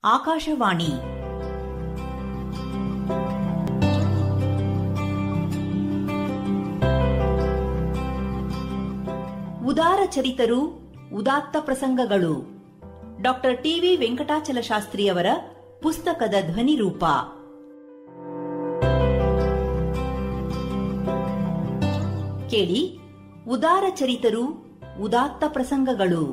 ಆಕಾಶವಾಣಿ ಉದಾರ ಚರಿತರು ಉದಾತ್ತ ಪ್ರಸಂಗಗಳು ಡಾಕ್ಟರ್ ಟಿವಿ ವೆಂಕಟಾಚಲ ಶಾಸ್ತ್ರಿಯವರ ಪುಸ್ತಕದ ಧ್ವನಿ ರೂಪ ಕೇಳಿ ಉದಾರ ಚರಿತರು ಉದಾತ್ತ ಪ್ರಸಂಗಗಳು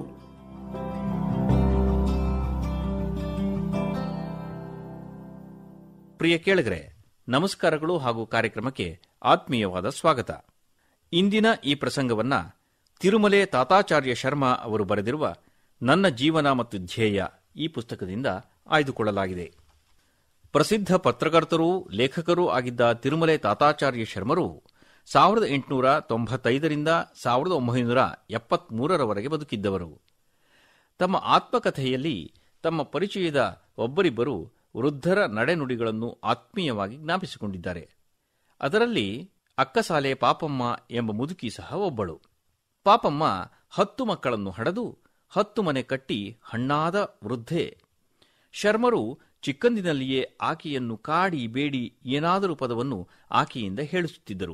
ಪ್ರಿಯ ಕೇಳಿಗರೆ ನಮಸ್ಕಾರಗಳು ಹಾಗೂ ಕಾರ್ಯಕ್ರಮಕ್ಕೆ ಆತ್ಮೀಯವಾದ ಸ್ವಾಗತ ಇಂದಿನ ಈ ಪ್ರಸಂಗವನ್ನ ತಿರುಮಲೆ ತಾತಾಚಾರ್ಯ ಶರ್ಮಾ ಅವರು ಬರೆದಿರುವ ನನ್ನ ಜೀವನ ಮತ್ತು ಧ್ಯೇಯ ಈ ಪುಸ್ತಕದಿಂದ ಆಯ್ದುಕೊಳ್ಳಲಾಗಿದೆ ಪ್ರಸಿದ್ಧ ಪತ್ರಕರ್ತರೂ ಲೇಖಕರೂ ಆಗಿದ್ದ ತಿರುಮಲೆ ತಾತಾಚಾರ್ಯ ಶರ್ಮರು ಸಾವಿರದ ಎಂಟುನೂರ ತೊಂಬತ್ತೈದರಿಂದ ಸಾವಿರದ ಒಂಬೈನೂರ ಎಪ್ಪತ್ಮೂರರವರೆಗೆ ಬದುಕಿದ್ದವರು ತಮ್ಮ ಆತ್ಮಕಥೆಯಲ್ಲಿ ತಮ್ಮ ಪರಿಚಯದ ಒಬ್ಬರಿಬ್ಬರು ವೃದ್ಧರ ನಡೆನುಡಿಗಳನ್ನು ಆತ್ಮೀಯವಾಗಿ ಜ್ಞಾಪಿಸಿಕೊಂಡಿದ್ದಾರೆ ಅದರಲ್ಲಿ ಅಕ್ಕಸಾಲೆ ಪಾಪಮ್ಮ ಎಂಬ ಮುದುಕಿ ಸಹ ಒಬ್ಬಳು ಪಾಪಮ್ಮ ಹತ್ತು ಮಕ್ಕಳನ್ನು ಹಡೆದು ಹತ್ತು ಮನೆ ಕಟ್ಟಿ ಹಣ್ಣಾದ ವೃದ್ಧೆ ಶರ್ಮರು ಚಿಕ್ಕಂದಿನಲ್ಲಿಯೇ ಆಕೆಯನ್ನು ಕಾಡಿ ಬೇಡಿ ಏನಾದರೂ ಪದವನ್ನು ಆಕೆಯಿಂದ ಹೇಳಿಸುತ್ತಿದ್ದರು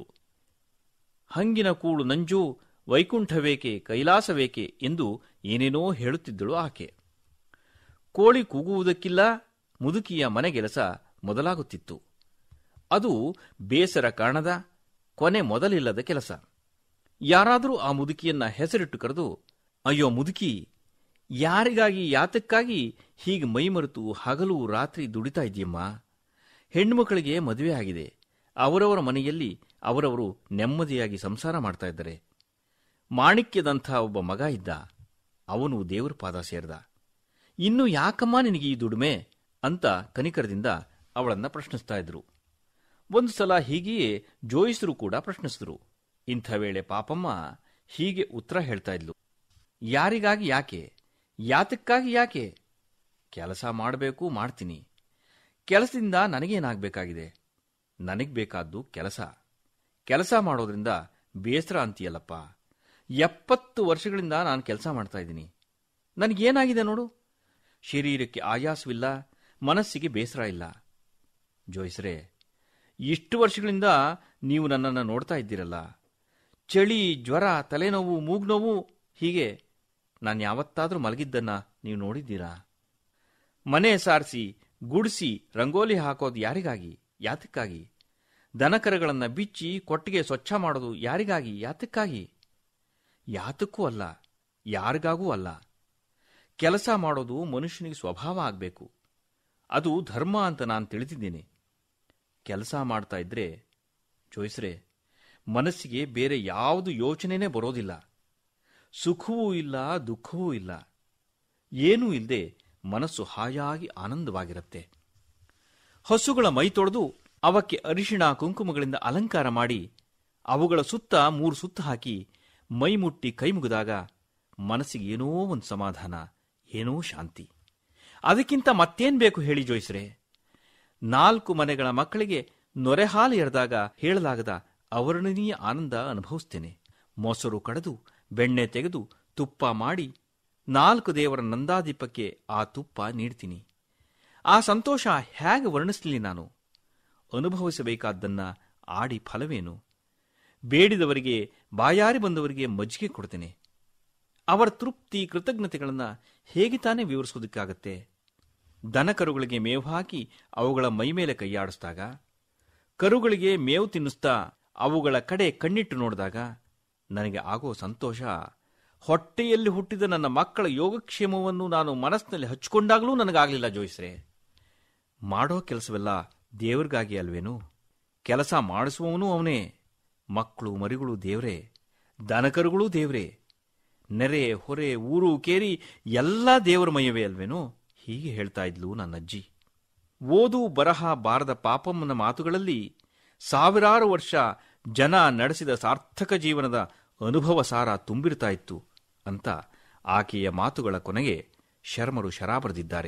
ಹಂಗಿನ ಕೂಳು ನಂಜು ವೈಕುಂಠವೇಕೆ ಕೈಲಾಸವೇಕೆ ಎಂದು ಏನೇನೋ ಹೇಳುತ್ತಿದ್ದಳು ಆಕೆ ಕೋಳಿ ಕೂಗುವುದಕ್ಕಿಲ್ಲ ಮುದುಕಿಯ ಮನೆಗೆಲಸ ಮೊದಲಾಗುತ್ತಿತ್ತು ಅದು ಬೇಸರ ಕಾಣದ ಕೊನೆ ಮೊದಲಿಲ್ಲದ ಕೆಲಸ ಯಾರಾದರೂ ಆ ಮುದುಕಿಯನ್ನ ಹೆಸರಿಟ್ಟು ಕರೆದು ಅಯ್ಯೋ ಮುದುಕಿ ಯಾರಿಗಾಗಿ ಯಾತಕ್ಕಾಗಿ ಹೀಗೆ ಮೈಮರೆತು ಹಗಲು ರಾತ್ರಿ ದುಡಿತಾ ಇದೆಯಮ್ಮ ಹೆಣ್ಣುಮಕ್ಕಳಿಗೆ ಮದುವೆ ಆಗಿದೆ ಅವರವರ ಮನೆಯಲ್ಲಿ ಅವರವರು ನೆಮ್ಮದಿಯಾಗಿ ಸಂಸಾರ ಮಾಡ್ತಾ ಇದ್ದಾರೆ ಮಾಣಿಕ್ಯದಂಥ ಒಬ್ಬ ಮಗ ಇದ್ದ ಅವನು ದೇವರ ಪಾದ ಸೇರ್ದ ಇನ್ನು ಯಾಕಮ್ಮ ನಿನಗೆ ಈ ದುಡಿಮೆ ಅಂತ ಕನಿಕರದಿಂದ ಅವಳನ್ನ ಪ್ರಶ್ನಿಸ್ತಾ ಇದ್ರು ಒಂದು ಸಲ ಹೀಗೆಯೇ ಜೋಯಿಸರು ಕೂಡ ಪ್ರಶ್ನಿಸಿದ್ರು ಇಂಥ ವೇಳೆ ಪಾಪಮ್ಮ ಹೀಗೆ ಉತ್ತರ ಹೇಳ್ತಾ ಇದ್ಲು ಯಾರಿಗಾಗಿ ಯಾಕೆ ಯಾತಕ್ಕಾಗಿ ಯಾಕೆ ಕೆಲಸ ಮಾಡಬೇಕು ಮಾಡ್ತೀನಿ ಕೆಲಸದಿಂದ ನನಗೇನಾಗಬೇಕಾಗಿದೆ ನನಗೆ ಬೇಕಾದ್ದು ಕೆಲಸ ಕೆಲಸ ಮಾಡೋದ್ರಿಂದ ಬೇಸರ ಅಂತೀಯಲ್ಲಪ್ಪ ಎಪ್ಪತ್ತು ವರ್ಷಗಳಿಂದ ನಾನು ಕೆಲಸ ಮಾಡ್ತಾ ಇದ್ದೀನಿ ನನಗೇನಾಗಿದೆ ನೋಡು ಶರೀರಕ್ಕೆ ಆಯಾಸವಿಲ್ಲ ಮನಸ್ಸಿಗೆ ಬೇಸರ ಇಲ್ಲ ಜೋಯಿಸ್ರೆ ಇಷ್ಟು ವರ್ಷಗಳಿಂದ ನೀವು ನನ್ನನ್ನು ನೋಡ್ತಾ ಇದ್ದೀರಲ್ಲ ಚಳಿ ಜ್ವರ ತಲೆನೋವು ಮೂಗ್ನೋವು ಹೀಗೆ ನಾನು ಯಾವತ್ತಾದರೂ ಮಲಗಿದ್ದನ್ನ ನೀವು ನೋಡಿದ್ದೀರಾ ಮನೆ ಸಾರಿಸಿ ಗುಡಿಸಿ ರಂಗೋಲಿ ಹಾಕೋದು ಯಾರಿಗಾಗಿ ಯಾತಕ್ಕಾಗಿ ದನಕರಗಳನ್ನು ಬಿಚ್ಚಿ ಕೊಟ್ಟಿಗೆ ಸ್ವಚ್ಛ ಮಾಡೋದು ಯಾರಿಗಾಗಿ ಯಾತಕ್ಕಾಗಿ ಯಾತಕ್ಕೂ ಅಲ್ಲ ಯಾರಿಗಾಗೂ ಅಲ್ಲ ಕೆಲಸ ಮಾಡೋದು ಮನುಷ್ಯನಿಗೆ ಸ್ವಭಾವ ಆಗಬೇಕು ಅದು ಧರ್ಮ ಅಂತ ನಾನು ತಿಳಿದಿದ್ದೇನೆ ಕೆಲಸ ಮಾಡ್ತಾ ಇದ್ರೆ ಜೋಯಿಸ್ರೆ ಮನಸ್ಸಿಗೆ ಬೇರೆ ಯಾವುದು ಯೋಚನೆನೇ ಬರೋದಿಲ್ಲ ಸುಖವೂ ಇಲ್ಲ ದುಃಖವೂ ಇಲ್ಲ ಏನೂ ಇಲ್ಲದೆ ಮನಸ್ಸು ಹಾಯಾಗಿ ಆನಂದವಾಗಿರುತ್ತೆ ಹಸುಗಳ ಮೈ ತೊಳೆದು ಅವಕ್ಕೆ ಅರಿಶಿಣ ಕುಂಕುಮಗಳಿಂದ ಅಲಂಕಾರ ಮಾಡಿ ಅವುಗಳ ಸುತ್ತ ಮೂರು ಸುತ್ತ ಹಾಕಿ ಮೈ ಮುಟ್ಟಿ ಕೈ ಮುಗಿದಾಗ ಮನಸ್ಸಿಗೆ ಏನೋ ಒಂದು ಸಮಾಧಾನ ಏನೋ ಶಾಂತಿ ಅದಕ್ಕಿಂತ ಮತ್ತೇನ್ ಬೇಕು ಹೇಳಿ ಜೋಯಿಸ್ರೆ ನಾಲ್ಕು ಮನೆಗಳ ಮಕ್ಕಳಿಗೆ ನೊರೆ ಹಾಲು ಎರೆದಾಗ ಹೇಳಲಾಗದ ಅವರ್ಣನೀಯ ಆನಂದ ಅನುಭವಿಸ್ತೇನೆ ಮೊಸರು ಕಡೆದು ಬೆಣ್ಣೆ ತೆಗೆದು ತುಪ್ಪ ಮಾಡಿ ನಾಲ್ಕು ದೇವರ ನಂದಾದೀಪಕ್ಕೆ ಆ ತುಪ್ಪ ನೀಡ್ತೀನಿ ಆ ಸಂತೋಷ ಹೇಗೆ ವರ್ಣಿಸಲಿ ನಾನು ಅನುಭವಿಸಬೇಕಾದ್ದನ್ನ ಆಡಿ ಫಲವೇನು ಬೇಡಿದವರಿಗೆ ಬಾಯಾರಿ ಬಂದವರಿಗೆ ಮಜ್ಜಿಗೆ ಕೊಡ್ತೇನೆ ಅವರ ತೃಪ್ತಿ ಕೃತಜ್ಞತೆಗಳನ್ನು ಹೇಗೆ ತಾನೇ ವಿವರಿಸೋದಕ್ಕಾಗತ್ತೆ ದನಕರುಗಳಿಗೆ ಮೇವು ಹಾಕಿ ಅವುಗಳ ಮೈಮೇಲೆ ಕೈಯಾಡಿಸಿದಾಗ ಕರುಗಳಿಗೆ ಮೇವು ತಿನ್ನಿಸ್ತಾ ಅವುಗಳ ಕಡೆ ಕಣ್ಣಿಟ್ಟು ನೋಡಿದಾಗ ನನಗೆ ಆಗೋ ಸಂತೋಷ ಹೊಟ್ಟೆಯಲ್ಲಿ ಹುಟ್ಟಿದ ನನ್ನ ಮಕ್ಕಳ ಯೋಗಕ್ಷೇಮವನ್ನು ನಾನು ಮನಸ್ಸಿನಲ್ಲಿ ಹಚ್ಚಿಕೊಂಡಾಗಲೂ ನನಗಾಗಲಿಲ್ಲ ಜೋಯಿಸ್ರೆ ಮಾಡೋ ಕೆಲಸವೆಲ್ಲ ದೇವರಿಗಾಗಿ ಅಲ್ವೇನು ಕೆಲಸ ಮಾಡಿಸುವವನು ಅವನೇ ಮಕ್ಕಳು ಮರಿಗಳು ದೇವರೇ ದನಕರುಗಳೂ ದೇವರೇ ನೆರೆ ಹೊರೆ ಊರು ಕೇರಿ ಎಲ್ಲ ದೇವರ ಮಯವೇ ಅಲ್ವೇನೋ ಹೀಗೆ ಹೇಳ್ತಾ ಇದ್ಲು ನನ್ನ ಅಜ್ಜಿ ಓದು ಬರಹ ಬಾರದ ಪಾಪಮ್ಮನ ಮಾತುಗಳಲ್ಲಿ ಸಾವಿರಾರು ವರ್ಷ ಜನ ನಡೆಸಿದ ಸಾರ್ಥಕ ಜೀವನದ ಅನುಭವ ಸಾರ ತುಂಬಿರ್ತಾ ಇತ್ತು ಅಂತ ಆಕೆಯ ಮಾತುಗಳ ಕೊನೆಗೆ ಶರ್ಮರು ಶರಾ ಬರೆದಿದ್ದಾರೆ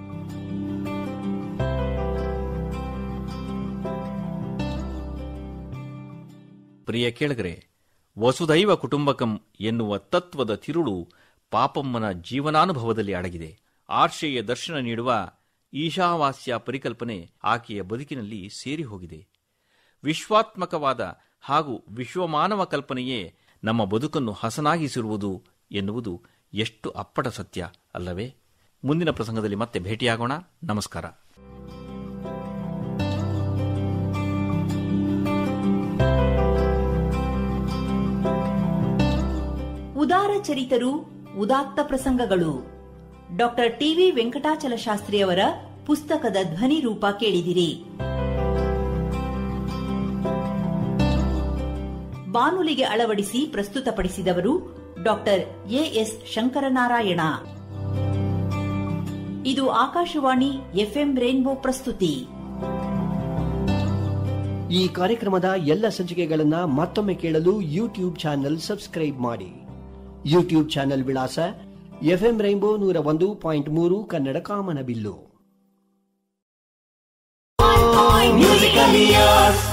ಪ್ರಿಯ ಕೇಳಗರೆ ವಸುದೈವ ಕುಟುಂಬಕಂ ಎನ್ನುವ ತತ್ವದ ತಿರುಳು ಪಾಪಮ್ಮನ ಜೀವನಾನುಭವದಲ್ಲಿ ಅಡಗಿದೆ ಆರ್ಷೆಯ ದರ್ಶನ ನೀಡುವ ಈಶಾವಾಸ್ಯ ಪರಿಕಲ್ಪನೆ ಆಕೆಯ ಬದುಕಿನಲ್ಲಿ ಸೇರಿ ಹೋಗಿದೆ ವಿಶ್ವಾತ್ಮಕವಾದ ಹಾಗೂ ವಿಶ್ವಮಾನವ ಕಲ್ಪನೆಯೇ ನಮ್ಮ ಬದುಕನ್ನು ಹಸನಾಗಿಸಿರುವುದು ಎನ್ನುವುದು ಎಷ್ಟು ಅಪ್ಪಟ ಸತ್ಯ ಅಲ್ಲವೇ ಮುಂದಿನ ಪ್ರಸಂಗದಲ್ಲಿ ಮತ್ತೆ ಭೇಟಿಯಾಗೋಣ ನಮಸ್ಕಾರ ಉದಾರ ಚರಿತರು ಉದಾತ್ತ ಪ್ರಸಂಗಗಳು ಡಾಕ್ಟರ್ ಟಿವಿ ವೆಂಕಟಾಚಲ ಶಾಸ್ತ್ರಿಯವರ ಪುಸ್ತಕದ ಧ್ವನಿ ರೂಪ ಕೇಳಿದಿರಿ ಬಾನುಲಿಗೆ ಅಳವಡಿಸಿ ಪ್ರಸ್ತುತಪಡಿಸಿದವರು ಡಾಕ್ಟರ್ ಎಎಸ್ ಶಂಕರನಾರಾಯಣ ಇದು ಆಕಾಶವಾಣಿ ಎಫ್ಎಂ ರೇನ್ಬೋ ಪ್ರಸ್ತುತಿ ಈ ಕಾರ್ಯಕ್ರಮದ ಎಲ್ಲ ಸಂಚಿಕೆಗಳನ್ನ ಮತ್ತೊಮ್ಮೆ ಕೇಳಲು ಯೂಟ್ಯೂಬ್ ಚಾನೆಲ್ ಸಬ್ಸ್ಕ್ರೈಬ್ ಮಾಡಿ ಯೂಟ್ಯೂಬ್ ಚಾನೆಲ್ ವಿಳಾಸ ಎಫ್ಎಂ ರೈನ್ಬೋ ನೂರ ಒಂದು ಪಾಯಿಂಟ್ ಮೂರು ಕನ್ನಡ ಕಾಮನಬಿಲ್ಲು Musically yours.